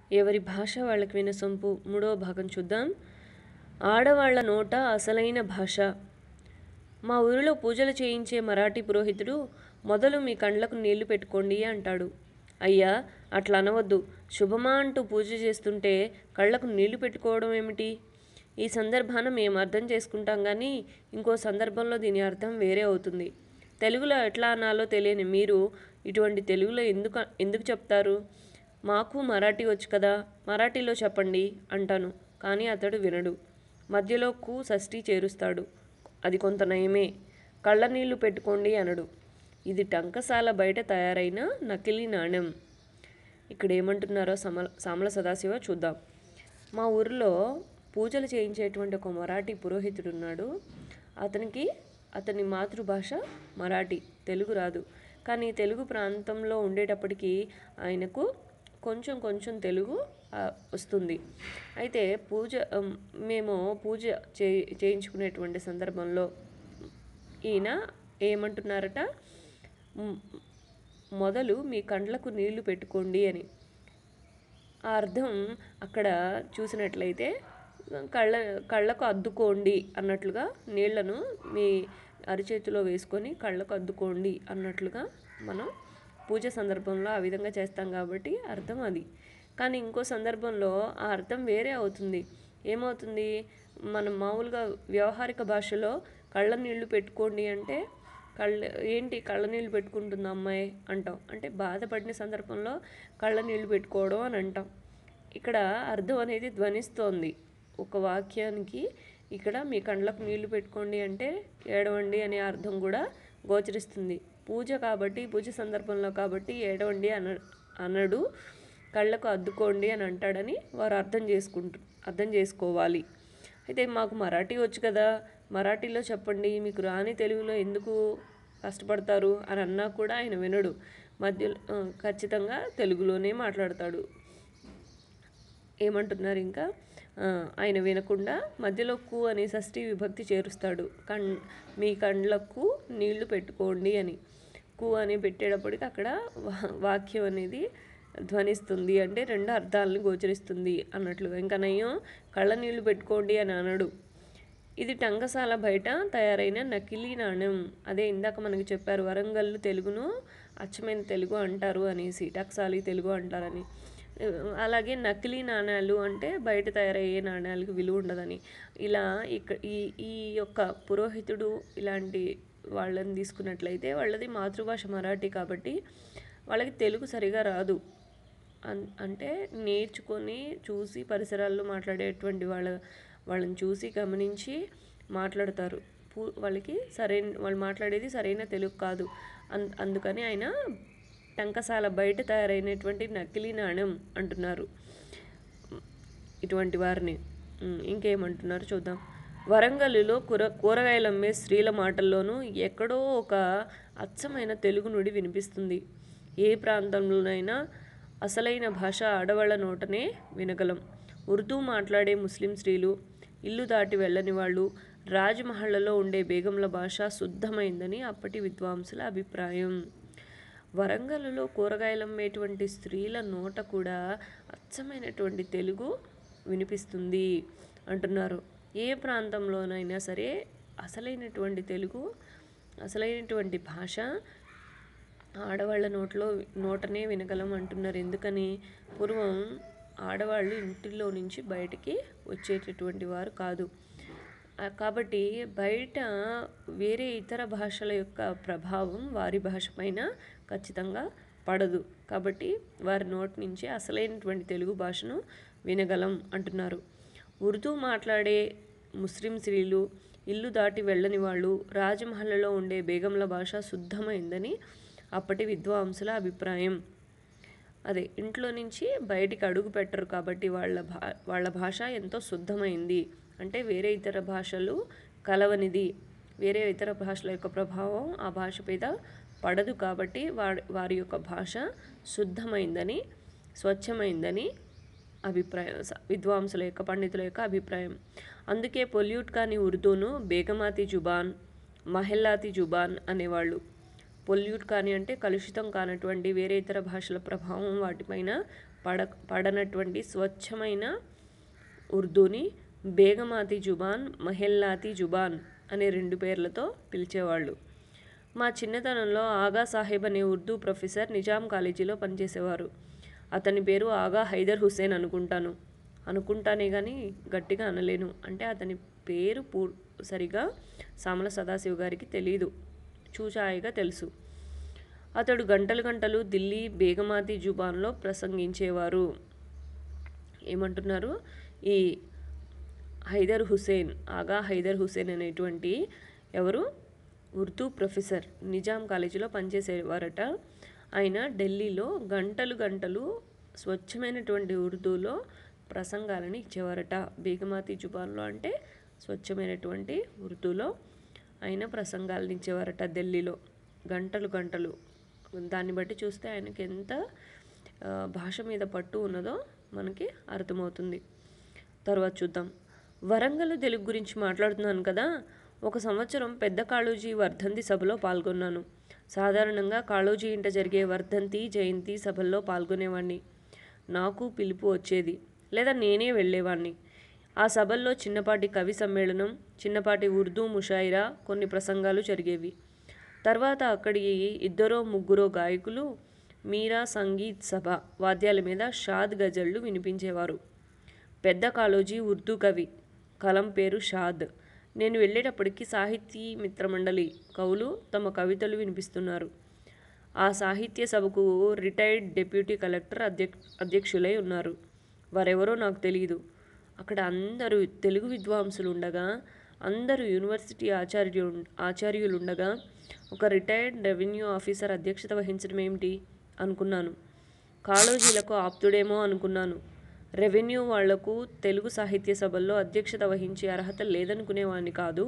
ఎవరి భాష వాళ్ళకి వినసొంపు మూడవ భాగం చూద్దాం ఆడవాళ్ల నోట అసలైన భాష మా ఊరిలో పూజలు చేయించే మరాఠీ పురోహితుడు మొదలు మీ కండ్లకు నీళ్లు పెట్టుకోండి అంటాడు అయ్యా అట్లా అనవద్దు శుభమా అంటూ పూజ చేస్తుంటే కళ్ళకు నీళ్లు పెట్టుకోవడం ఏమిటి ఈ సందర్భాన మేము అర్థం చేసుకుంటాం కానీ ఇంకో సందర్భంలో దీని అర్థం వేరే అవుతుంది తెలుగులో ఎట్లా అనాలో తెలియని మీరు ఇటువంటి తెలుగులో ఎందుకు ఎందుకు చెప్తారు మాకు మరాఠీ వచ్చు కదా మరాఠీలో చెప్పండి అంటాను కానీ అతడు వినడు మధ్యలో కు షష్ఠి చేరుస్తాడు అది కొంత నయమే కళ్ళ నీళ్లు పెట్టుకోండి అనడు ఇది టంకసాల బయట తయారైన నకిలీ నాణ్యం ఇక్కడ ఏమంటున్నారో సమల సామల సదాశివ చూద్దాం మా ఊరిలో పూజలు చేయించేటువంటి ఒక మరాఠీ పురోహితుడు ఉన్నాడు అతనికి అతని మాతృభాష మరాఠీ తెలుగు రాదు కానీ తెలుగు ప్రాంతంలో ఉండేటప్పటికీ ఆయనకు కొంచెం కొంచెం తెలుగు ఆ, వస్తుంది అయితే పూజ ఉమ్, మేము పూజ చే చేయించుకునేటువంటి సందర్భంలో ఈయన ఏమంటున్నారట మ్, మొదలు మీ కండ్లకు నీళ్లు పెట్టుకోండి అని ఆ అర్థం అక్కడ చూసినట్లయితే కళ్ళ కళ్ళకు అద్దుకోండి అన్నట్లుగా నీళ్లను మీ అరిచేతిలో వేసుకొని కళ్ళకు అద్దుకోండి అన్నట్లుగా మనం పూజ సందర్భంలో ఆ విధంగా చేస్తాం కాబట్టి అర్థం అది కానీ ఇంకో సందర్భంలో ఆ అర్థం వేరే అవుతుంది ఏమవుతుంది మనం మామూలుగా వ్యవహారిక భాషలో కళ్ళ నీళ్లు పెట్టుకోండి అంటే కళ్ళ ఏంటి కళ్ళ నీళ్ళు పెట్టుకుంటుంది అమ్మాయి అంటాం అంటే బాధపడిన సందర్భంలో కళ్ళ నీళ్ళు పెట్టుకోవడం అని అంటాం ఇక్కడ అర్థం అనేది ధ్వనిస్తోంది ఒక వాక్యానికి ఇక్కడ మీ కండ్లకు నీళ్లు పెట్టుకోండి అంటే ఏడవండి అనే అర్థం కూడా గోచరిస్తుంది పూజ కాబట్టి పూజ సందర్భంలో కాబట్టి ఏడవండి అన అనడు కళ్ళకు అద్దుకోండి అని అంటాడని వారు అర్థం చేసుకుంటు అర్థం చేసుకోవాలి అయితే మాకు మరాఠీ వచ్చు కదా మరాఠీలో చెప్పండి మీకు రాని తెలుగులో ఎందుకు కష్టపడతారు అని అన్నా కూడా ఆయన వినడు మధ్యలో ఆ, ఖచ్చితంగా తెలుగులోనే మాట్లాడతాడు ఏమంటున్నారు ఇంకా ఆ, ఆయన వినకుండా మధ్యలో కు అనే షష్ఠి విభక్తి చేరుస్తాడు కన్ మీ కండ్లకు నీళ్లు పెట్టుకోండి అని కు అని పెట్టేటప్పటికి అక్కడ వా- వాక్యం అనేది ధ్వనిస్తుంది అంటే రెండు అర్థాలను గోచరిస్తుంది అన్నట్లుగా ఇంకా నయ్యం కళ్ళ నీళ్లు పెట్టుకోండి అని అనడు ఇది టంకసాల బయట తయారైన నకిలీ నాణ్యం అదే ఇందాక మనకి చెప్పారు వరంగల్ తెలుగును అచ్చమైన తెలుగు అంటారు అనేసి టక్సాలి తెలుగు అంటారని అలాగే నకిలీ నాణ్యాలు అంటే బయట తయారయ్యే నాణ్యాలకు విలువ ఉండదని ఇలా ఇక ఈ ఈ యొక్క పురోహితుడు ఇలాంటి వాళ్ళని తీసుకున్నట్లయితే వాళ్ళది మాతృభాష మరాఠీ కాబట్టి వాళ్ళకి తెలుగు సరిగా రాదు అన్ అంటే నేర్చుకొని చూసి పరిసరాల్లో మాట్లాడేటువంటి వాళ్ళ వాళ్ళని చూసి గమనించి మాట్లాడతారు పూ వాళ్ళకి సరైన వాళ్ళు మాట్లాడేది సరైన తెలుగు కాదు అన్ అందుకని ఆయన టంకసాల బయట తయారైనటువంటి నకిలీ నాణ్యం అంటున్నారు ఇటువంటి వారిని ఉమ్, ఇంకేమంటున్నారు చూద్దాం వరంగల్లో కూర కూరగాయలు అమ్మే స్త్రీల మాటల్లోనూ ఎక్కడో ఒక అచ్చమైన తెలుగు నుడి వినిపిస్తుంది ఏ ప్రాంతంలోనైనా అసలైన భాష ఆడవాళ్ళ నోటనే వినగలం ఉర్దూ మాట్లాడే ముస్లిం స్త్రీలు ఇల్లు దాటి వెళ్ళని వాళ్ళు రాజమహళ్లలో ఉండే బేగంల భాష శుద్ధమైందని అప్పటి విద్వాంసుల అభిప్రాయం వరంగల్లో కూరగాయలు అమ్మేటువంటి స్త్రీల నోట కూడా అచ్చమైనటువంటి తెలుగు వినిపిస్తుంది అంటున్నారు ఏ ప్రాంతంలోనైనా సరే అసలైనటువంటి తెలుగు అసలైనటువంటి భాష ఆడవాళ్ళ నోట్లో నోటనే వినగలం అంటున్నారు ఎందుకని పూర్వం ఆడవాళ్ళు ఇంటిలో నుంచి బయటికి వచ్చేటటువంటి వారు కాదు ఆ, కాబట్టి బయట వేరే ఇతర భాషల యొక్క ప్రభావం వారి భాష పైన ఖచ్చితంగా పడదు కాబట్టి వారి నోటి నుంచి అసలైనటువంటి తెలుగు భాషను వినగలం అంటున్నారు ఉర్దూ మాట్లాడే ముస్లిం స్త్రీలు ఇల్లు దాటి వెళ్ళని వాళ్ళు రాజమహల్లో ఉండే బేగంల భాష శుద్ధమైందని అప్పటి విద్వాంసుల అభిప్రాయం అదే ఇంట్లో నుంచి బయటికి అడుగు పెట్టరు కాబట్టి వాళ్ళ భా వాళ్ళ భాష ఎంతో శుద్ధమైంది అంటే వేరే ఇతర భాషలు కలవనిది వేరే ఇతర భాషల యొక్క ప్రభావం ఆ భాష మీద పడదు కాబట్టి వారి వారి యొక్క భాష శుద్ధమైందని స్వచ్ఛమైందని అభిప్రాయం స- విద్వాంసుల యొక్క పండితుల యొక్క అభిప్రాయం అందుకే పొల్యూట్ కాని ఉర్దూను బేగమాతి జుబాన్ మహెల్లాతి జుబాన్ అనేవాళ్ళు పొల్యూట్ కాని అంటే కలుషితం కానటువంటి వేరే ఇతర భాషల ప్రభావం వాటిపైన పడ పడనటువంటి స్వచ్ఛమైన ఉర్దూని బేగమాతి జుబాన్ మహెల్లాతి జుబాన్ అనే రెండు పేర్లతో పిలిచేవాళ్ళు మా చిన్నతనంలో ఆగా సాహెబ్ అనే ఉర్దూ ప్రొఫెసర్ నిజాం కాలేజీలో పనిచేసేవారు అతని పేరు ఆగా హైదర్ హుసేన్ అనుకుంటాను అనుకుంటానే కానీ గట్టిగా అనలేను అంటే అతని పేరు పూ సరిగా సామల సదాశివ గారికి తెలీదు చూచాయిగా తెలుసు అతడు గంటలు గంటలు ఢిల్లీ బేగమాతి జుబాన్లో ప్రసంగించేవారు ఏమంటున్నారు ఈ హైదర్ హుసేన్ ఆగా హైదర్ హుసేన్ అనేటువంటి ఎవరు ఉర్దూ ప్రొఫెసర్ నిజాం కాలేజీలో పనిచేసేవారట ఆయన ఢిల్లీలో గంటలు గంటలు స్వచ్ఛమైనటువంటి ఉర్దూలో ప్రసంగాలని ఇచ్చేవారట బేగమాతి జుబాన్లో అంటే స్వచ్ఛమైనటువంటి ఉర్దూలో ఆయన ప్రసంగాలను ఇచ్చేవారట ఢిల్లీలో గంటలు గంటలు దాన్ని బట్టి చూస్తే ఆయనకి ఎంత ఆ, భాష మీద పట్టు ఉన్నదో మనకి అర్థమవుతుంది తర్వాత చూద్దాం వరంగల్ తెలుగు గురించి మాట్లాడుతున్నాను కదా ఒక సంవత్సరం పెద్ద కాళోజీ వర్ధంతి సభలో పాల్గొన్నాను సాధారణంగా కాళోజీ ఇంట జరిగే వర్ధంతి జయంతి సభల్లో పాల్గొనేవాడిని నాకు పిలుపు వచ్చేది లేదా నేనే వెళ్ళేవాడిని ఆ సభల్లో చిన్నపాటి కవి సమ్మేళనం చిన్నపాటి ఉర్దూ ముషాయిరా కొన్ని ప్రసంగాలు జరిగేవి తర్వాత అక్కడి ఇద్దరో ముగ్గురో గాయకులు మీరా సంగీత్ సభ వాద్యాల మీద షాద్ గజళ్ళు వినిపించేవారు పెద్ద కాళోజీ ఉర్దూ కవి కలం పేరు షాద్ నేను వెళ్ళేటప్పటికి సాహితీ మిత్రమండలి కవులు తమ కవితలు వినిపిస్తున్నారు ఆ సాహిత్య సభకు రిటైర్డ్ డిప్యూటీ కలెక్టర్ అధ్యక్ష అధ్యక్షులై ఉన్నారు వారెవరో నాకు తెలియదు అక్కడ అందరూ తెలుగు విద్వాంసులు ఉండగా అందరూ యూనివర్సిటీ ఆచార్యు ఆచార్యులు ఉండగా ఒక రిటైర్డ్ రెవెన్యూ ఆఫీసర్ అధ్యక్షత వహించడం ఏమిటి అనుకున్నాను కాళోజీలకు ఆప్తుడేమో అనుకున్నాను రెవెన్యూ వాళ్లకు తెలుగు సాహిత్య సభల్లో అధ్యక్షత వహించే అర్హత లేదనుకునేవాడిని కాదు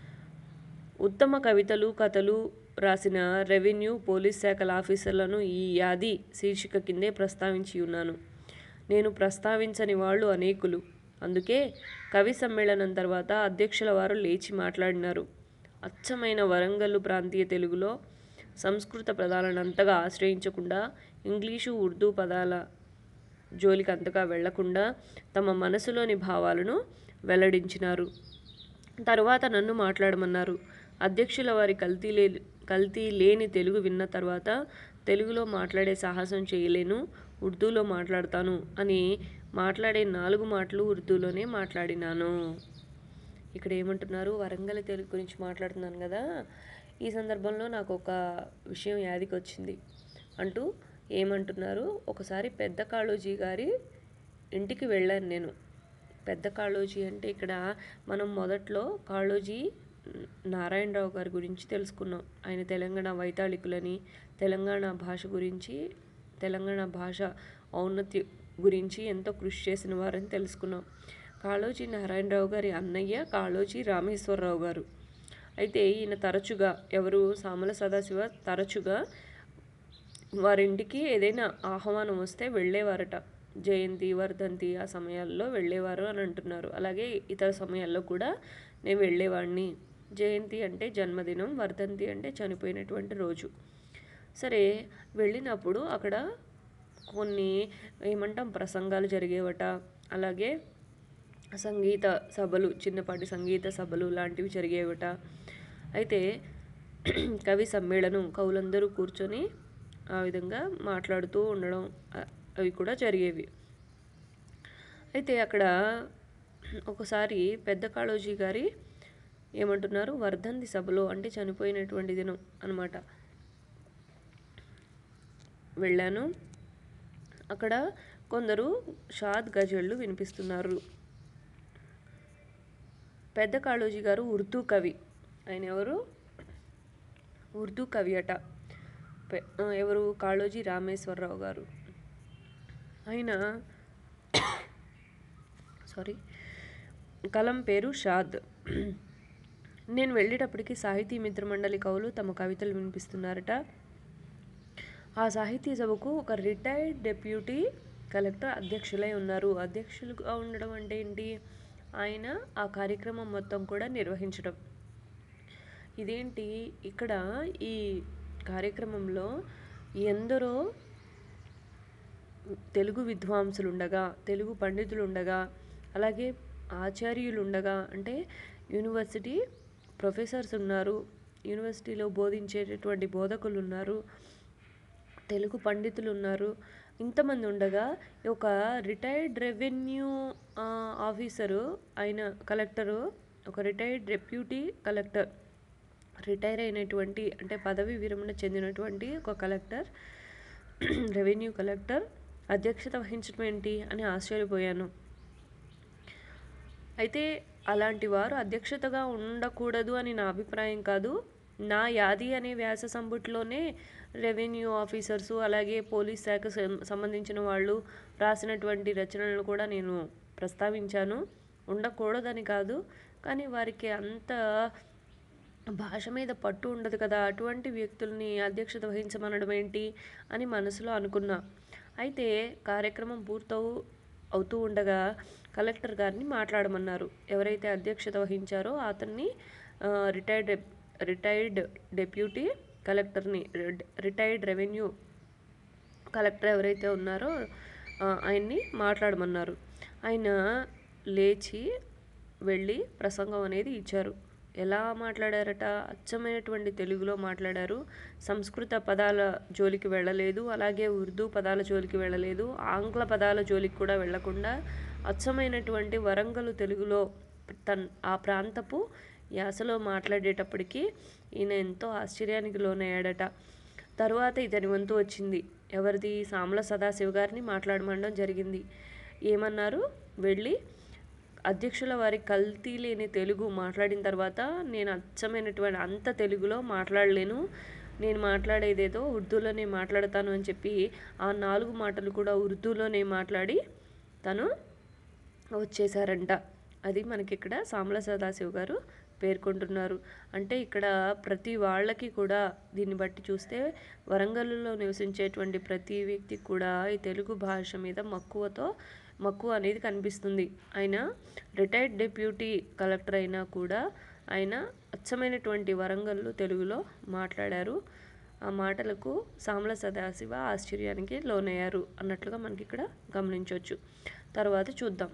ఉత్తమ కవితలు కథలు రాసిన రెవెన్యూ పోలీస్ శాఖల ఆఫీసర్లను ఈ యాది శీర్షిక కిందే ప్రస్తావించి ఉన్నాను నేను ప్రస్తావించని వాళ్ళు అనేకులు అందుకే కవి సమ్మేళనం తర్వాత అధ్యక్షుల వారు లేచి మాట్లాడినారు అచ్చమైన వరంగల్లు ప్రాంతీయ తెలుగులో సంస్కృత పదాలను అంతగా ఆశ్రయించకుండా ఇంగ్లీషు ఉర్దూ పదాల జోలికి అంతగా వెళ్లకుండా తమ మనసులోని భావాలను వెల్లడించినారు తరువాత నన్ను మాట్లాడమన్నారు అధ్యక్షుల వారి కల్తీ లే కల్తీ లేని తెలుగు విన్న తర్వాత తెలుగులో మాట్లాడే సాహసం చేయలేను ఉర్దూలో మాట్లాడతాను అని మాట్లాడే నాలుగు మాటలు ఉర్దూలోనే మాట్లాడినాను ఇక్కడ ఏమంటున్నారు వరంగల్ తెలుగు గురించి మాట్లాడుతున్నాను కదా ఈ సందర్భంలో నాకు ఒక విషయం యాదికి వచ్చింది అంటూ ఏమంటున్నారు ఒకసారి పెద్ద కాళోజీ గారి ఇంటికి వెళ్ళాను నేను పెద్ద కాళోజీ అంటే ఇక్కడ మనం మొదట్లో కాళోజీ నారాయణరావు గారి గురించి తెలుసుకున్నాం ఆయన తెలంగాణ వైతాళికులని తెలంగాణ భాష గురించి తెలంగాణ భాష ఔన్నత్య గురించి ఎంతో కృషి చేసిన వారని తెలుసుకున్నాం కాళోజీ నారాయణరావు గారి అన్నయ్య కాళోజీ రామేశ్వరరావు గారు అయితే ఈయన తరచుగా ఎవరు సామల సదాశివ తరచుగా వారింటికి ఏదైనా ఆహ్వానం వస్తే వెళ్ళేవారట జయంతి వర్ధంతి ఆ సమయాల్లో వెళ్ళేవారు అని అంటున్నారు అలాగే ఇతర సమయాల్లో కూడా నేను వెళ్ళేవాడిని జయంతి అంటే జన్మదినం వర్ధంతి అంటే చనిపోయినటువంటి రోజు సరే వెళ్ళినప్పుడు అక్కడ కొన్ని ఏమంటాం ప్రసంగాలు జరిగేవట అలాగే సంగీత సభలు చిన్నపాటి సంగీత సభలు లాంటివి జరిగేవట అయితే కవి సమ్మేళనం కవులందరూ కూర్చొని ఆ విధంగా మాట్లాడుతూ ఉండడం అ- అవి కూడా జరిగేవి అయితే అక్కడ ఒకసారి పెద్ద కాళోజీ గారి ఏమంటున్నారు వర్ధంతి సభలో అంటే చనిపోయినటువంటి దినం అనమాట వెళ్ళాను అక్కడ కొందరు షాద్ గజళ్ళు వినిపిస్తున్నారు పెద్ద కాళోజీ గారు ఉర్దూ కవి ఆయన ఎవరు ఉర్దూ కవి అట పె- ఆ, ఎవరు కాళోజీ రామేశ్వరరావు గారు ఆయన సారీ కలం పేరు షాద్ నేను వెళ్ళేటప్పటికి సాహితీ మిత్ర మండలి కవులు తమ కవితలు వినిపిస్తున్నారట ఆ సాహితీ సభకు ఒక రిటైర్డ్ డెప్యూటీ కలెక్టర్ అధ్యక్షులై ఉన్నారు అధ్యక్షులుగా ఉండడం అంటే ఏంటి ఆయన ఆ కార్యక్రమం మొత్తం కూడా నిర్వహించడం ఇదేంటి ఇక్కడ ఈ కార్యక్రమంలో ఎందరో తెలుగు విద్వాంసులు ఉండగా తెలుగు పండితులు ఉండగా అలాగే ఆచార్యులు ఉండగా అంటే యూనివర్సిటీ ప్రొఫెసర్స్ ఉన్నారు యూనివర్సిటీలో బోధించేటటువంటి బోధకులు ఉన్నారు తెలుగు పండితులు ఉన్నారు ఇంతమంది ఉండగా ఒక రిటైర్డ్ రెవెన్యూ ఆఫీసరు ఆయన కలెక్టరు ఒక రిటైర్డ్ డెప్యూటీ కలెక్టర్ రిటైర్ అయినటువంటి అంటే పదవి విరమణ చెందినటువంటి ఒక కలెక్టర్ రెవెన్యూ కలెక్టర్ అధ్యక్షత వహించడం ఏంటి అని ఆశ్చర్యపోయాను అయితే అలాంటి వారు అధ్యక్షతగా ఉండకూడదు అని నా అభిప్రాయం కాదు నా యాది అనే వ్యాస సంపుటిలోనే రెవెన్యూ ఆఫీసర్సు అలాగే పోలీస్ శాఖ సం- సంబంధించిన వాళ్ళు రాసినటువంటి రచనలను కూడా నేను ప్రస్తావించాను ఉండకూడదని కాదు కానీ వారికి అంత భాష మీద పట్టు ఉండదు కదా అటువంటి వ్యక్తుల్ని అధ్యక్షత వహించమనడం ఏంటి అని మనసులో అనుకున్నా అయితే కార్యక్రమం పూర్తవు అవుతూ ఉండగా కలెక్టర్ గారిని మాట్లాడమన్నారు ఎవరైతే అధ్యక్షత వహించారో అతన్ని రిటైర్డ్ రిటైర్డ్ డెప్యూటీ కలెక్టర్ని రిటైర్డ్ రెవెన్యూ కలెక్టర్ ఎవరైతే ఉన్నారో ఆ, ఆయన్ని మాట్లాడమన్నారు ఆయన లేచి వెళ్ళి ప్రసంగం అనేది ఇచ్చారు ఎలా మాట్లాడారట అచ్చమైనటువంటి తెలుగులో మాట్లాడారు సంస్కృత పదాల జోలికి వెళ్ళలేదు అలాగే ఉర్దూ పదాల జోలికి వెళ్ళలేదు ఆంగ్ల పదాల జోలికి కూడా వెళ్ళకుండా అచ్చమైనటువంటి వరంగల్ తెలుగులో తన్ ఆ ప్రాంతపు యాసలో మాట్లాడేటప్పటికి ఈయన ఎంతో ఆశ్చర్యానికి లోనయ్యాడట తరువాత ఇతని వంతు వచ్చింది ఎవరిది సామల సదాశివ గారిని మాట్లాడమనడం జరిగింది ఏమన్నారు వెళ్ళి అధ్యక్షుల వారి కల్తీ లేని తెలుగు మాట్లాడిన తర్వాత నేను అచ్చమైనటువంటి అంత తెలుగులో మాట్లాడలేను నేను మాట్లాడేదేదో ఉర్దూలోనే మాట్లాడతాను అని చెప్పి ఆ నాలుగు మాటలు కూడా ఉర్దూలోనే మాట్లాడి తను వచ్చేసారంట అది మనకి ఇక్కడ సామల సదాశివ్ గారు పేర్కొంటున్నారు అంటే ఇక్కడ ప్రతి వాళ్ళకి కూడా దీన్ని బట్టి చూస్తే వరంగల్లో నివసించేటువంటి ప్రతి వ్యక్తికి కూడా ఈ తెలుగు భాష మీద మక్కువతో మక్కువ అనేది కనిపిస్తుంది ఆయన రిటైర్డ్ డెప్యూటీ కలెక్టర్ అయినా కూడా ఆయన అచ్చమైనటువంటి వరంగల్లో తెలుగులో మాట్లాడారు ఆ మాటలకు సామల సదాశివ ఆశ్చర్యానికి లోనయ్యారు అన్నట్లుగా మనకి ఇక్కడ గమనించవచ్చు తర్వాత చూద్దాం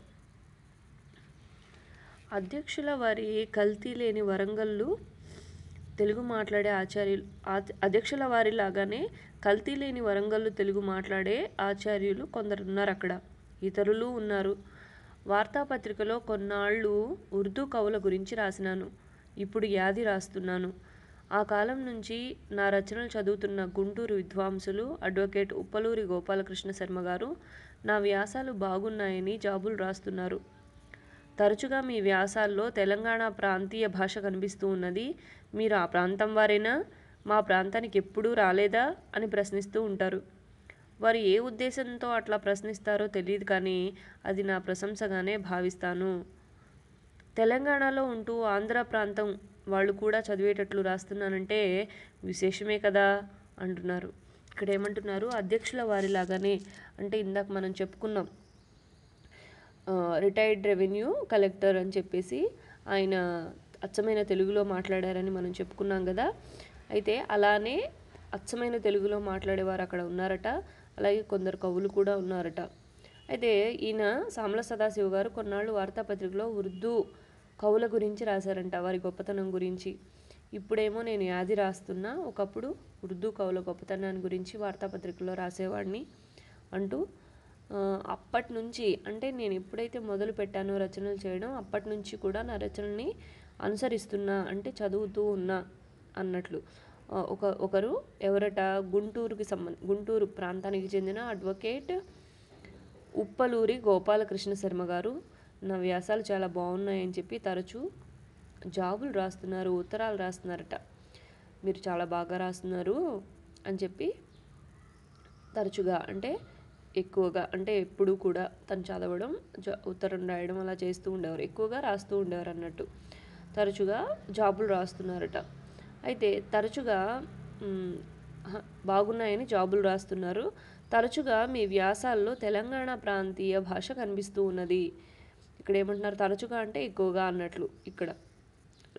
అధ్యక్షుల వారి కల్తీ లేని వరంగల్లు తెలుగు మాట్లాడే ఆచార్యులు ఆ- అధ్యక్షుల వారి లాగానే కల్తీ లేని వరంగల్లు తెలుగు మాట్లాడే ఆచార్యులు కొందరు ఉన్నారు అక్కడ ఇతరులు ఉన్నారు వార్తాపత్రికలో కొన్నాళ్ళు ఉర్దూ కవుల గురించి రాసినాను ఇప్పుడు యాది రాస్తున్నాను ఆ కాలం నుంచి నా రచనలు చదువుతున్న గుంటూరు విద్వాంసులు అడ్వకేట్ ఉప్పలూరి గోపాలకృష్ణ శర్మ గారు నా వ్యాసాలు బాగున్నాయని జాబులు రాస్తున్నారు తరచుగా మీ వ్యాసాల్లో తెలంగాణ ప్రాంతీయ భాష కనిపిస్తూ ఉన్నది మీరు ఆ ప్రాంతం వారేనా మా ప్రాంతానికి ఎప్పుడూ రాలేదా అని ప్రశ్నిస్తూ ఉంటారు వారు ఏ ఉద్దేశంతో అట్లా ప్రశ్నిస్తారో తెలియదు కానీ అది నా ప్రశంసగానే భావిస్తాను తెలంగాణలో ఉంటూ ఆంధ్ర ప్రాంతం వాళ్ళు కూడా చదివేటట్లు రాస్తున్నానంటే విశేషమే కదా అంటున్నారు ఇక్కడ ఏమంటున్నారు అధ్యక్షుల వారిలాగానే అంటే ఇందాక మనం చెప్పుకున్నాం రిటైర్డ్ రెవెన్యూ కలెక్టర్ అని చెప్పేసి ఆయన అచ్చమైన తెలుగులో మాట్లాడారని మనం చెప్పుకున్నాం కదా అయితే అలానే అచ్చమైన తెలుగులో మాట్లాడేవారు అక్కడ ఉన్నారట అలాగే కొందరు కవులు కూడా ఉన్నారట అయితే ఈయన సామల సదాశివ గారు కొన్నాళ్ళు వార్తాపత్రికలో ఉర్దూ కవుల గురించి రాశారంట వారి గొప్పతనం గురించి ఇప్పుడేమో నేను యాది రాస్తున్నా ఒకప్పుడు ఉర్దూ కవుల గొప్పతనాన్ని గురించి వార్తాపత్రికలో రాసేవాడిని అంటూ ఆ, అప్పటి నుంచి అంటే నేను ఎప్పుడైతే మొదలు పెట్టానో రచనలు చేయడం అప్పటి నుంచి కూడా నా రచనల్ని అనుసరిస్తున్నా అంటే చదువుతూ ఉన్నా అన్నట్లు ఆ, ఒక ఒకరు ఎవరట గుంటూరుకి సంబంధ గుంటూరు ప్రాంతానికి చెందిన అడ్వకేట్ ఉప్పలూరి గోపాలకృష్ణ శర్మ గారు నా వ్యాసాలు చాలా బాగున్నాయని చెప్పి తరచూ జాబులు రాస్తున్నారు ఉత్తరాలు రాస్తున్నారట మీరు చాలా బాగా రాస్తున్నారు అని చెప్పి తరచుగా అంటే ఎక్కువగా అంటే ఎప్పుడు కూడా తను చదవడం జ- ఉత్తరం రాయడం అలా చేస్తూ ఉండేవారు ఎక్కువగా రాస్తూ ఉండేవారు అన్నట్టు తరచుగా జాబులు రాస్తున్నారట అయితే తరచుగా మ్, హ, బాగున్నాయని జాబులు రాస్తున్నారు తరచుగా మీ వ్యాసాల్లో తెలంగాణ ప్రాంతీయ భాష కనిపిస్తూ ఉన్నది ఇక్కడ ఏమంటున్నారు తరచుగా అంటే ఎక్కువగా అన్నట్లు ఇక్కడ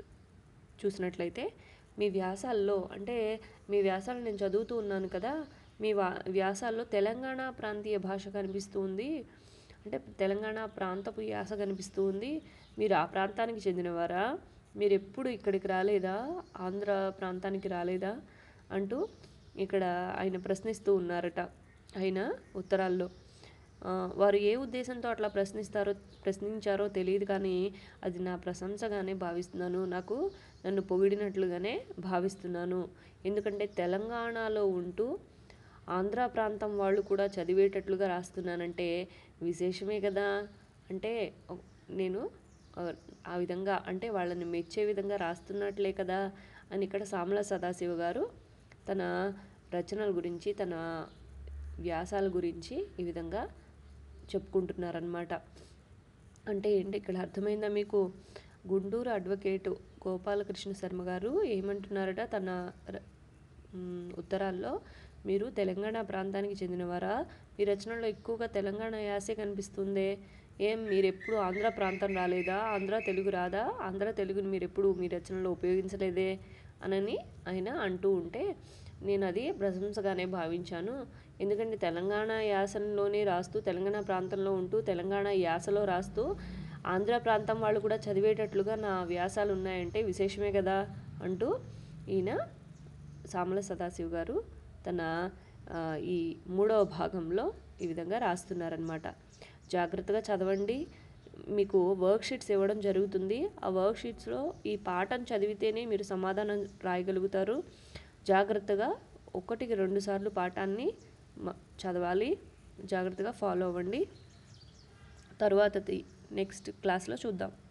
చూసినట్లయితే మీ వ్యాసాల్లో అంటే మీ వ్యాసాలు నేను చదువుతూ ఉన్నాను కదా మీ వా వ్యాసాల్లో తెలంగాణ ప్రాంతీయ భాష కనిపిస్తూ ఉంది అంటే తెలంగాణ ప్రాంతపు యాస కనిపిస్తూ ఉంది మీరు ఆ ప్రాంతానికి చెందినవారా మీరు ఎప్పుడు ఇక్కడికి రాలేదా ఆంధ్ర ప్రాంతానికి రాలేదా అంటూ ఇక్కడ ఆయన ప్రశ్నిస్తూ ఉన్నారట ఆయన ఉత్తరాల్లో ఆ, వారు ఏ ఉద్దేశంతో అట్లా ప్రశ్నిస్తారో ప్రశ్నించారో తెలియదు కానీ అది నా ప్రశంసగానే భావిస్తున్నాను నాకు నన్ను పొగిడినట్లుగానే భావిస్తున్నాను ఎందుకంటే తెలంగాణలో ఉంటూ ఆంధ్ర ప్రాంతం వాళ్ళు కూడా చదివేటట్లుగా రాస్తున్నానంటే విశేషమే కదా అంటే ఒ- నేను ఆ, ఆ విధంగా అంటే వాళ్ళని మెచ్చే విధంగా రాస్తున్నట్లే కదా అని ఇక్కడ సామల సదాశివ గారు తన రచనల గురించి తన వ్యాసాల గురించి ఈ విధంగా చెప్పుకుంటున్నారనమాట అంటే ఏంటి ఇక్కడ అర్థమైందా మీకు గుంటూరు అడ్వకేటు గోపాలకృష్ణ శర్మ గారు ఏమంటున్నారట తన ర- మ్, ఉత్తరాల్లో మీరు తెలంగాణ ప్రాంతానికి చెందినవారా మీ రచనలో ఎక్కువగా తెలంగాణ యాసే కనిపిస్తుందే ఏం మీరు ఎప్పుడు ఆంధ్ర ప్రాంతం రాలేదా ఆంధ్ర తెలుగు రాదా ఆంధ్ర తెలుగుని మీరు ఎప్పుడు మీ రచనలో ఉపయోగించలేదే అనని ఆయన అంటూ ఉంటే నేను అది ప్రశంసగానే భావించాను ఎందుకంటే తెలంగాణ యాసలోనే రాస్తూ తెలంగాణ ప్రాంతంలో ఉంటూ తెలంగాణ యాసలో రాస్తూ ఆంధ్ర ప్రాంతం వాళ్ళు కూడా చదివేటట్లుగా నా వ్యాసాలు ఉన్నాయంటే విశేషమే కదా అంటూ ఈయన సామల సదాశివ్ గారు తన ఆ, ఈ మూడవ భాగంలో ఈ విధంగా రాస్తున్నారనమాట జాగ్రత్తగా చదవండి మీకు వర్క్ షీట్స్ ఇవ్వడం జరుగుతుంది ఆ వర్క్ షీట్స్లో ఈ పాఠం చదివితేనే మీరు సమాధానం రాయగలుగుతారు జాగ్రత్తగా ఒకటికి రెండు సార్లు పాఠాన్ని మ- చదవాలి జాగ్రత్తగా ఫాలో అవ్వండి తరువాతది నెక్స్ట్ క్లాస్లో చూద్దాం